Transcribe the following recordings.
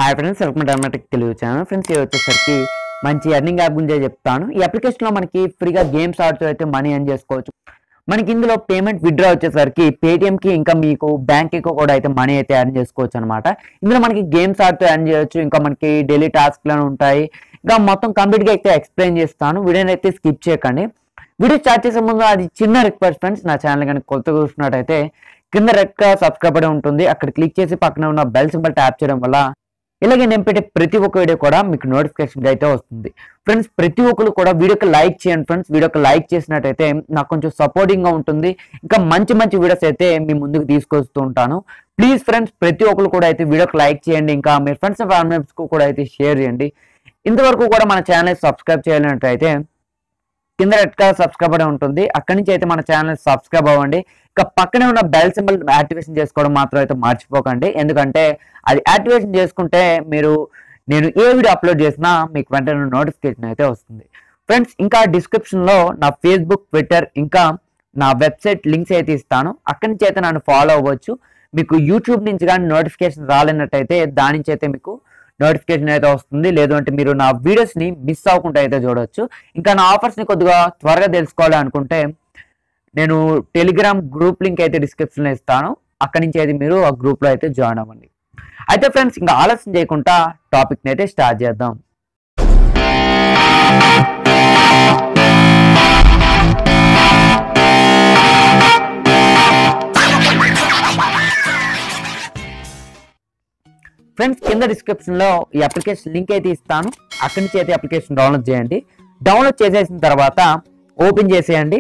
hi friends welcome dramatic Telugu channel friends ఇది వచ్చేసరికి మంచి ఎర్నింగ్ యాప్ గురించి చెప్తాను ఈ అప్లికేషన్ లో మనకి ఫ్రీగా గేమ్స్ ఆడుతూ అయితే మనీ ఎర్న్ చేసుకోవచ్చు మనకి ఇందులో పేమెంట్ విత్డ్రా వచ్చేసరికి పేటిఎం కి ఇంకా మీకు బ్యాంక్ కి కూడా అయితే మనీ అయితే ఎర్న్ చేసుకోవచ్చు అనమాట ఇందులో మనకి గేమ్స్ ఆడుతూ ఎర్న్ చేయొచ్చు ఇంకా మనకి డైలీ టాస్క్ లను ఉంటాయి ఇంకా మొత్తం కంప్లీట్ గా అయితే ఎక్స్ప్లెయిన్ చేస్తాను వీడియోని అయితే స్కిప్ చేయకండి వీడియో స్టార్ట్ చేసే ముందు అది చిన్న రిక్వెస్ట్ ఫ్రెండ్స్ నా ఛానల్ కానీ కొత్తగా చూసినట్టయితే కింద రెడ్ గా సబ్స్క్రైబ్ అయి ఉంటుంది అక్కడ క్లిక్ చేసి పక్కన ఉన్న బెల్ సింబల్ ట్యాప్ చేయడం వల్ల ఇలాగే నేను పెట్టే ప్రతి ఒక్క వీడియో కూడా మీకు నోటిఫికేషన్ అయితే వస్తుంది ఫ్రెండ్స్ ప్రతి ఒక్కరు కూడా వీడియోకి లైక్ చేయండి ఫ్రెండ్స్ వీడియోకి లైక్ చేసినట్టయితే నాకు కొంచెం సపోర్టింగ్ గా ఉంటుంది ఇంకా మంచి మంచి వీడియోస్ అయితే మీ ముందుకు తీసుకొస్తూ ఉంటాను ప్లీజ్ ఫ్రెండ్స్ ప్రతి ఒక్కరు కూడా అయితే వీడియోకి లైక్ చేయండి ఇంకా మీ ఫ్రెండ్స్ అండ్ ఫ్యామిలీస్ కు కూడా అయితే షేర్ చేయండి ఇంతవరకు కూడా మన ఛానల్ సబ్స్క్రైబ్ చేయాలంటే కింద రెడ్ కలర్ సబ్స్క్రైబ్ అని ఉంటుంది అక్కడి నుంచి అయితే మన ఛానల్ సబ్స్క్రైబ్ అవ్వండి ఇక పక్కనే ఉన్న బెల్ సింబల్ యాక్టివేషన్ చేసుకోవడం మాత్రం అయితే మర్చిపోకండి ఎందుకంటే అది యాక్టివేషన్ చేసుకుంటే మీరు నేను ఏ వీడియో అప్లోడ్ చేసినా మీకు వెంటనే నోటిఫికేషన్ అయితే వస్తుంది ఫ్రెండ్స్ ఇంకా డిస్క్రిప్షన్ లో నా ఫేస్బుక్ ట్విట్టర్ ఇంకా నా వెబ్సైట్ లింక్స్ అయితే ఇస్తాను అక్కడి నుంచి అయితే నన్ను ఫాలో అవ్వచ్చు మీకు యూట్యూబ్ నుంచి కానీ నోటిఫికేషన్ రాలేనట్టయితే దాని నుంచి అయితే మీకు నోటిఫికేషన్ అయితే వస్తుంది లేదు అంటే మీరు నా వీడియోస్ ని మిస్ అవ్వకుండా అయితే చూడొచ్చు ఇంకా నా ఆఫర్స్ ని కొద్దిగా త్వరగా తెలుసుకోవాలి అనుకుంటే నేను టెలిగ్రామ్ గ్రూప్ లింక్ అయితే డిస్క్రిప్షన్ లో ఇస్తాను అక్కడి నుంచి అయితే మీరు ఆ గ్రూప్ లో అయితే జాయిన్ అవ్వండి అయితే ఫ్రెండ్స్ ఇంకా ఆలస్యం చేయకుండా టాపిక్ అయితే స్టార్ట్ చేద్దాం ఫ్రెండ్స్ కింద డిస్క్రిప్షన్ లో ఈ అప్లికేషన్ లింక్ అయితే ఇస్తాను అక్కడి నుంచి అయితే అప్లికేషన్ డౌన్లోడ్ చేయండి డౌన్లోడ్ చేసేసిన తర్వాత ఓపెన్ చేసేయండి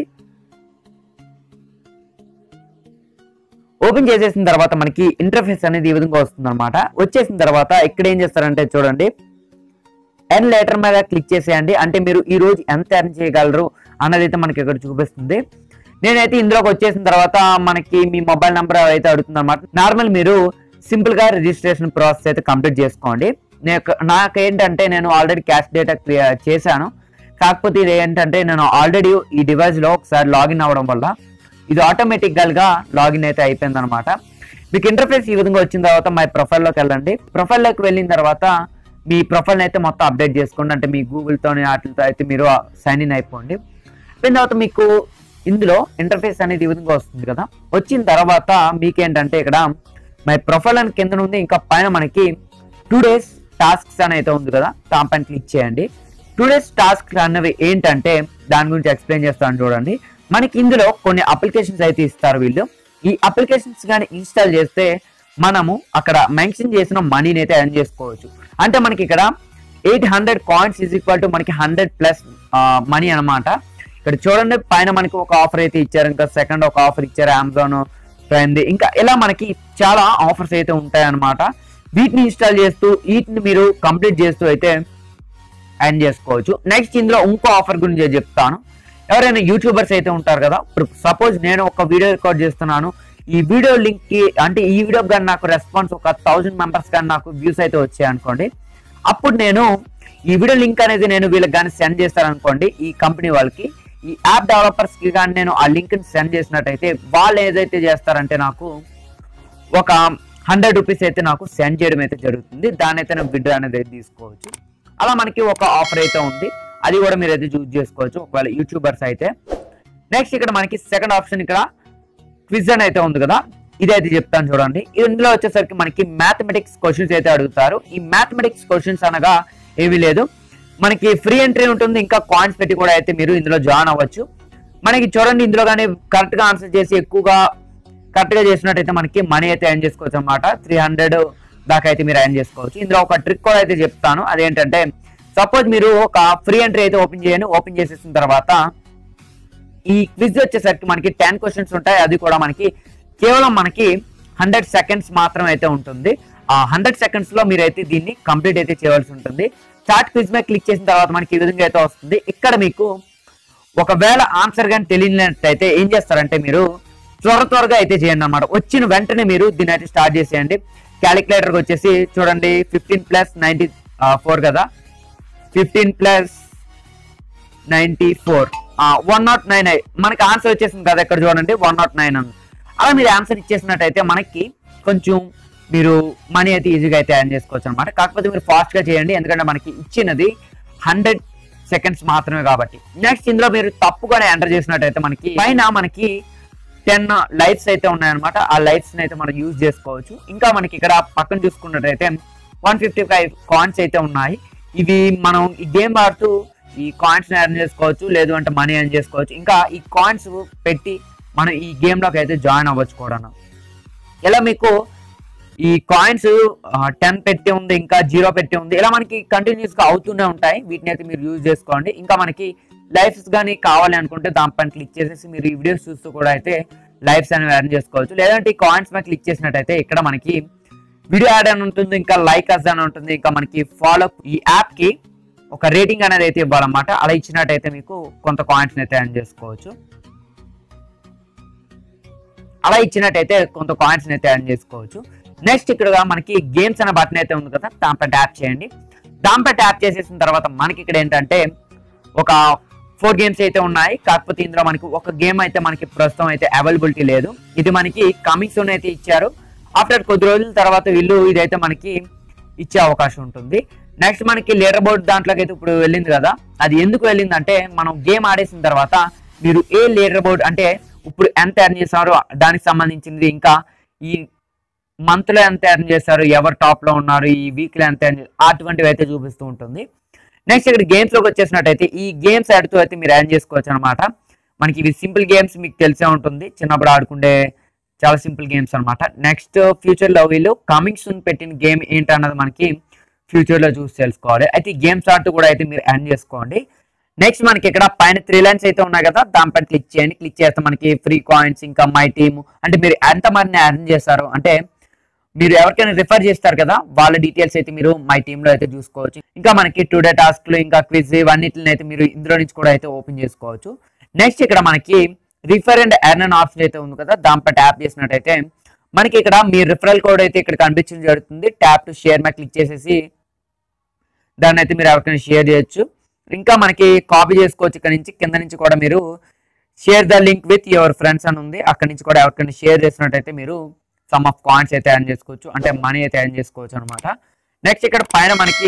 ఓపెన్ చేసేసిన తర్వాత మనకి ఇంటర్ఫేస్ అనేది ఈ విధంగా వస్తుంది అనమాట వచ్చేసిన తర్వాత ఇక్కడ ఏం చేస్తారంటే చూడండి ఎన్ లెటర్ మీద క్లిక్ చేసేయండి అంటే మీరు ఈ రోజు ఎంత ఎర్న్ చేయగలరు అన్నది అయితే మనకి ఇక్కడ చూపిస్తుంది నేనైతే ఇందులోకి వచ్చేసిన తర్వాత మనకి మీ మొబైల్ నెంబర్ అయితే అడుగుతుంది అనమాట నార్మల్ మీరు సింపుల్ గా రిజిస్ట్రేషన్ ప్రాసెస్ అయితే కంప్లీట్ చేసుకోండి నాకు నాకేంటంటే నేను ఆల్రెడీ క్యాష్ డేటా క్లియర్ చేశాను కాకపోతే ఇది ఏంటంటే నేను ఆల్రెడీ ఈ డివైస్ లో ఒకసారి లాగిన్ అవ్వడం వల్ల ఇది ఆటోమేటిక్ గా లాగిన్ అయితే అయిపోయింది అనమాట మీకు ఇంటర్ఫేస్ ఈ విధంగా వచ్చిన తర్వాత మై ప్రొఫైల్ లోకి వెళ్ళండి ప్రొఫైల్ లోకి వెళ్ళిన తర్వాత మీ ప్రొఫైల్ అయితే మొత్తం అప్డేట్ చేసుకోండి అంటే మీ గూగుల్ తోని వాటితో అయితే మీరు సైన్ ఇన్ అయిపోండి అయిపోయిన తర్వాత మీకు ఇందులో ఇంటర్ఫేస్ అనేది ఈ విధంగా వస్తుంది కదా వచ్చిన తర్వాత మీకేంటంటే ఇక్కడ మై ప్రొఫైల్ అని కింద ఉంది ఇంకా పైన మనకి టూ డేస్ టాస్క్స్ అని అయితే ఉంది కదా దానిపైన క్లిక్ చేయండి టూ డేస్ టాస్క్ అన్నవి ఏంటంటే దాని గురించి ఎక్స్ప్లెయిన్ చేస్తాను చూడండి మనకి ఇందులో కొన్ని అప్లికేషన్స్ అయితే ఇస్తారు వీళ్ళు ఈ అప్లికేషన్స్ కానీ ఇన్స్టాల్ చేస్తే మనము అక్కడ మెన్షన్ చేసిన మనీని అయితే ఎర్న్ చేసుకోవచ్చు అంటే మనకి ఇక్కడ eight hundred coins is equal to మనకి హండ్రెడ్ ప్లస్ మనీ అన్నమాట ఇక్కడ చూడండి పైన మనకి ఒక ఆఫర్ అయితే ఇచ్చారు ఇంకా సెకండ్ ఒక ఆఫర్ ఇచ్చారు అమెజాన్ ప్రైమ్ ఇంకా ఇలా మనకి చాలా ఆఫర్స్ అయితే ఉంటాయి అన్నమాట వీటిని ఇన్స్టాల్ చేస్తూ వీటిని మీరు కంప్లీట్ చేస్తూ అయితే ఎర్న్ చేసుకోవచ్చు నెక్స్ట్ ఇందులో ఇంకో ఆఫర్ గురించి చెప్తాను ఎవరైనా యూట్యూబర్స్ అయితే ఉంటారు కదా ఇప్పుడు సపోజ్ నేను ఒక వీడియో రికార్డ్ చేస్తున్నాను ఈ వీడియో లింక్ కి అంటే ఈ వీడియో కానీ నాకు రెస్పాన్స్ ఒక థౌజండ్ మెంబర్స్ కానీ నాకు వ్యూస్ అయితే వచ్చాయి అనుకోండి అప్పుడు నేను ఈ వీడియో లింక్ అనేది నేను వీళ్ళకి కానీ సెండ్ చేస్తాను అనుకోండి ఈ కంపెనీ వాళ్ళకి ఈ యాప్ డెవలపర్స్ కి కానీ నేను ఆ లింక్ ని సెండ్ చేసినట్టయితే వాళ్ళు ఏదైతే చేస్తారంటే నాకు ఒక హండ్రెడ్ రూపీస్ అయితే నాకు సెండ్ చేయడం అయితే జరుగుతుంది దాని అయితే నేను విడ్రో అనేది అయితే తీసుకోవచ్చు అలా మనకి ఒక ఆఫర్ అయితే ఉంది అది కూడా మీరు అయితే చూస్ చేసుకోవచ్చు ఒకవేళ యూట్యూబర్స్ అయితే నెక్స్ట్ ఇక్కడ మనకి సెకండ్ ఆప్షన్ ఇక్కడ క్విజ్ అని అయితే ఉంది కదా ఇదైతే చెప్తాను చూడండి ఇందులో వచ్చేసరికి మనకి మ్యాథమెటిక్స్ క్వశ్చన్స్ అయితే అడుగుతారు ఈ మ్యాథమెటిక్స్ క్వశ్చన్స్ అనగా ఏమీ లేదు మనకి ఫ్రీ ఎంట్రీ ఉంటుంది ఇంకా కాయిన్స్ పెట్టి కూడా అయితే మీరు ఇందులో జాయిన్ అవ్వచ్చు మనకి చూడండి ఇందులో కానీ కరెక్ట్ గా ఆన్సర్ చేసి ఎక్కువగా కరెక్ట్ గా చేసినట్టయితే మనకి మనీ అయితే ఎర్న్ చేసుకోవచ్చు అనమాట త్రీ హండ్రెడ్ దాకా అయితే మీరు ఎర్న్ చేసుకోవచ్చు ఇందులో ఒక ట్రిక్ కూడా అయితే చెప్తాను అదేంటంటే సపోజ్ మీరు ఒక ఫ్రీ ఎంట్రీ అయితే ఓపెన్ చేయండి ఓపెన్ చేసేసిన తర్వాత ఈ క్విజ్ వచ్చేసరికి మనకి టెన్ క్వశ్చన్స్ ఉంటాయి అది కూడా మనకి కేవలం మనకి హండ్రెడ్ సెకండ్స్ మాత్రం అయితే ఉంటుంది ఆ హండ్రెడ్ సెకండ్స్ లో మీరైతే దీన్ని కంప్లీట్ అయితే చేయవలసి ఉంటుంది స్టార్ట్ క్విజ్ మీద క్లిక్ చేసిన తర్వాత మనకి ఈ విధంగా అయితే వస్తుంది ఇక్కడ మీకు ఒకవేళ ఆన్సర్ కానీ తెలియనట్టయితే ఏం చేస్తారంటే మీరు త్వర త్వరగా అయితే చేయండి అనమాట వచ్చిన వెంటనే మీరు దీన్ని అయితే స్టార్ట్ చేసేయండి క్యాలిక్యులేటర్కి వచ్చేసి చూడండి ఫిఫ్టీన్ ప్లస్ నైన్టీ ఫోర్ కదా fifteen plus ninety four one not nine మనకి ఆన్సర్ వచ్చేసింది కదా ఇక్కడ చూడండి వన్ నాట్ నైన్ అని అలా మీరు ఆన్సర్ ఇచ్చేసినట్టయితే మనకి కొంచెం మీరు మనీ అయితే ఈజీగా అయితే ఎర్న్ చేసుకోవచ్చు అనమాట కాకపోతే మీరు ఫాస్ట్ గా చేయండి ఎందుకంటే మనకి ఇచ్చినది హండ్రెడ్ సెకండ్స్ మాత్రమే కాబట్టి నెక్స్ట్ ఇందులో మీరు తప్పుగా ఎంటర్ చేసినట్టయితే మనకి పైన మనకి టెన్ లైఫ్స్ అయితే ఉన్నాయన్నమాట ఆ లైఫ్స్ అయితే మనం యూజ్ చేసుకోవచ్చు ఇంకా మనకి ఇక్కడ పక్కన చూసుకున్నట్టయితే వన్ ఫిఫ్టీ ఫైవ్ కాయిన్స్ అయితే ఉన్నాయి ఇవి మనం ఈ గేమ్ ఆడుతూ ఈ కాయిన్స్ ఎర్న్ చేసుకోవచ్చు లేదు అంటే మనీ ఎర్న్ చేసుకోవచ్చు ఇంకా ఈ కాయిన్స్ పెట్టి మనం ఈ గేమ్ లోకి అయితే జాయిన్ అవ్వచ్చు కూడా ఇలా మీకు ఈ కాయిన్స్ టెన్ పెట్టి ఉంది ఇంకా జీరో పెట్టి ఉంది ఇలా మనకి కంటిన్యూస్ గా అవుతూనే ఉంటాయి వీటిని అయితే మీరు యూజ్ చేసుకోండి ఇంకా మనకి లైఫ్స్ కానీ కావాలి అనుకుంటే దానిపైన క్లిక్ చేసేసి మీరు ఈ వీడియోస్ చూస్తూ కూడా అయితే లైఫ్స్ అనేవి ఎర్న్ చేసుకోవచ్చు లేదంటే ఈ కాయిన్స్ మీద క్లిక్ చేసినట్టయితే ఇక్కడ మనకి వీడియో యాడ్ అని ఉంటుంది ఇంకా లైక్ అస్ అని ఉంటుంది ఇంకా మనకి ఫాలో ఈ యాప్ కి ఒక రేటింగ్ అనేది అయితే ఇవ్వాలన్నమాట అలా ఇచ్చినట్టయితే మీకు కొంత కాయిన్స్ అయితే ఎర్న్ చేసుకోవచ్చు అలా ఇచ్చినట్టయితే కొంత కాయిన్స్ అయితే ఎర్న్ చేసుకోవచ్చు నెక్స్ట్ ఇక్కడ మనకి గేమ్స్ అనే బటన్ అయితే ఉంది కదా దానిపై ట్యాప్ చేయండి దానిపై ట్యాప్ చేసేసిన తర్వాత మనకి ఇక్కడ ఏంటంటే ఒక ఫోర్ గేమ్స్ అయితే ఉన్నాయి కాకపోతే ఇందులో మనకి ఒక గేమ్ అయితే మనకి ప్రస్తుతం అయితే అవైలబిలిటీ లేదు ఇది మనకి కమింగ్ సూన్ అయితే ఇచ్చారు ఆఫ్టర్ కొద్ది రోజుల తర్వాత వీళ్ళు ఇదైతే మనకి ఇచ్చే అవకాశం ఉంటుంది నెక్స్ట్ మనకి లీడర్ బోర్డ్ దాంట్లోకి అయితే ఇప్పుడు వెళ్ళింది కదా అది ఎందుకు వెళ్ళిందంటే మనం గేమ్ ఆడేసిన తర్వాత మీరు ఏ లీడర్ బోర్డ్ అంటే ఇప్పుడు ఎంత ఎర్న్ చేశారో దానికి సంబంధించింది ఇంకా ఈ మంత్ లో ఎంత ఎర్న్ చేశారు ఎవరు టాప్ లో ఉన్నారు ఈ వీక్ లో ఎంత earn చేశారు, అటువంటివి అయితే చూపిస్తూ ఉంటుంది నెక్స్ట్ ఇక్కడ గేమ్స్ లోకి వచ్చేసినట్టయితే ఈ గేమ్స్ ఆడుతూ అయితే మీరు ఎర్న్ చేసుకోవచ్చు అనమాట మనకి ఇవి సింపుల్ గేమ్స్ మీకు తెలిసే ఉంటుంది చిన్నప్పుడు ఆడుకుంటే చాలా సింపుల్ గేమ్స్ అన్నమాట నెక్స్ట్ ఫ్యూచర్ లో వీళ్ళు కమింగ్ సూన్ పెట్టిన గేమ్ ఏంటన్నది మనకి ఫ్యూచర్ లో చూసి తెలుసుకోవాలి అయితే ఈ గేమ్స్ ఆడుతూ కూడా అయితే మీరు ఎర్న్ చేసుకోండి నెక్స్ట్ మనకి ఇక్కడ పైన త్రీ లైన్స్ అయితే ఉన్నాయి కదా దానిపైన క్లిక్ చేయండి క్లిక్ చేస్తే మనకి ఫ్రీ కాయిన్స్ ఇంకా మై టీమ్ అంటే మీరు ఎంత మందిని ఎర్న్ చేస్తారు అంటే మీరు ఎవరికైనా రిఫర్ చేస్తారు కదా వాళ్ళ డీటెయిల్స్ అయితే మీరు మై టీమ్ లో అయితే చూసుకోవచ్చు ఇంకా మనకి టుడే టాస్క్లు ఇంకా క్విజ్ ఇవన్నిటిని అయితే మీరు ఇందులో నుంచి కూడా అయితే ఓపెన్ చేసుకోవచ్చు నెక్స్ట్ ఇక్కడ మనకి రిఫర్ అండ్ ఎర్న్ అన్ ఆప్షన్ అయితే ఉంది కదా దానిపై ట్యాప్ చేసినట్టయితే మనకి ఇక్కడ మీ రిఫరల్ కోడ్ అయితే ఇక్కడ కనిపించడం జరుగుతుంది ట్యాప్ టు షేర్ మీద క్లిక్ చేసేసి దాన్ని అయితే మీరు ఎవరికైనా షేర్ చేయొచ్చు ఇంకా మనకి కాపీ చేసుకోవచ్చు ఇక్కడ నుంచి కింద నుంచి కూడా మీరు share the link with your friends అని ఉంది అక్కడ నుంచి కూడా ఎవరికైనా షేర్ చేసినట్టయితే మీరు సమ్ ఆఫ్ కాయిన్స్ అయితే ఎర్న్ చేసుకోవచ్చు అంటే మనీ అయితే ఎర్న్ చేసుకోవచ్చు అనమాట నెక్స్ట్ ఇక్కడ పైన మనకి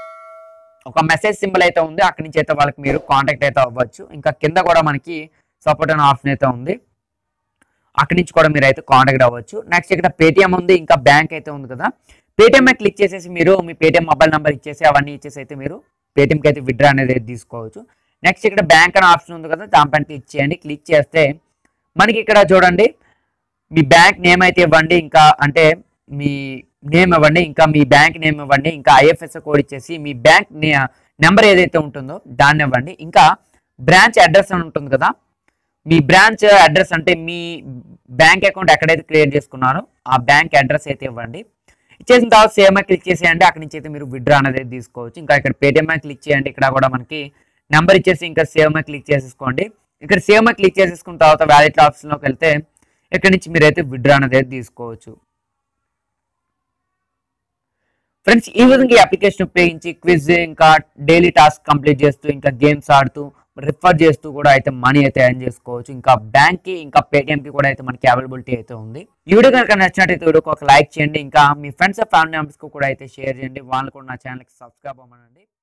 ఒక మెసేజ్ సింబల్ అయితే ఉంది అక్కడి నుంచి అయితే వాళ్ళకి మీరు కాంటాక్ట్ అయితే అవ్వచ్చు ఇంకా కింద కూడా మనకి సపోర్ట్ అనే ఆప్షన్ అయితే ఉంది అక్కడి నుంచి కూడా మీరు అయితే కాంటాక్ట్ అవ్వచ్చు నెక్స్ట్ ఇక్కడ పేటిఎం ఉంది ఇంకా బ్యాంక్ అయితే ఉంది కదా పేటిఎం మీద క్లిక్ చేసేసి మీరు మీ పేటిఎం మొబైల్ నెంబర్ ఇచ్చేసి అవన్నీ ఇచ్చేసి అయితే మీరు పేటిఎంకి అయితే విత్డ్రా అనేది అయితే తీసుకోవచ్చు నెక్స్ట్ ఇక్కడ బ్యాంక్ అనే ఆప్షన్ ఉంది కదా దానిపైన క్లిక్ చేయండి క్లిక్ చేస్తే మనకి ఇక్కడ చూడండి మీ బ్యాంక్ నేమ్ అయితే ఇవ్వండి ఇంకా అంటే మీ నేమ్ ఇవ్వండి ఇంకా మీ బ్యాంక్ నేమ్ ఇవ్వండి ఇంకా ఐఎఫ్ఎస్ కోడ్ ఇచ్చేసి మీ బ్యాంక్ నెంబర్ ఏదైతే ఉంటుందో దాన్ని ఇవ్వండి ఇంకా బ్రాంచ్ అడ్రస్ అని ఉంటుంది కదా మీ బ్రాంచ్ అడ్రస్ అంటే మీ బ్యాంక్ అకౌంట్ ఎక్కడైతే క్రియేట్ చేసుకున్నారో ఆ బ్యాంక్ అడ్రస్ అయితే ఇవ్వండి ఇచ్చేసిన తర్వాత సేమ్ క్లిక్ చేసేయండి అక్కడి నుంచి అయితే మీరు విత్డ్రా అనేది తీసుకోవచ్చు ఇంకా ఇక్కడ పేటిఎం క్లిక్ చేయండి ఇక్కడ కూడా మనకి నెంబర్ ఇచ్చేసి ఇంకా సేవ్ క్లిక్ చేసేసుకోండి ఇక్కడ సేవ్ క్లిక్ చేసేసుకున్న తర్వాత వ్యాలెట్ ఆప్షన్లోకి వెళ్తే ఇక్కడ నుంచి మీరైతే విత్డ్రా అనేది తీసుకోవచ్చు ఫ్రెండ్స్ ఈ విధంగా ఈ అప్లికేషన్ ఉపయోగించి క్విజ్ ఇంకా డైలీ టాస్క్ కంప్లీట్ చేస్తూ ఇంకా గేమ్స్ ఆడుతూ రిఫర్ చేస్తూ కూడా అయితే మనీ అయితే ఎర్న్ చేసుకోవచ్చు ఇంకా బ్యాంక్ కి ఇంకా పేటిఎం కి కూడా అయితే మనకి అవైలబిలిటీ అయితే ఉంది ఈ వీడియో కనుక నచ్చినట్టయితే వీడియోకి ఒక లైక్ చేయండి ఇంకా మీ ఫ్రెండ్స్ ఫ్యామిలీ మెంబర్స్ కు కూడా అయితే షేర్ చేయండి వాళ్ళు కూడా నా ఛానల్కి సబ్స్క్రైబ్ అవ్వమనండి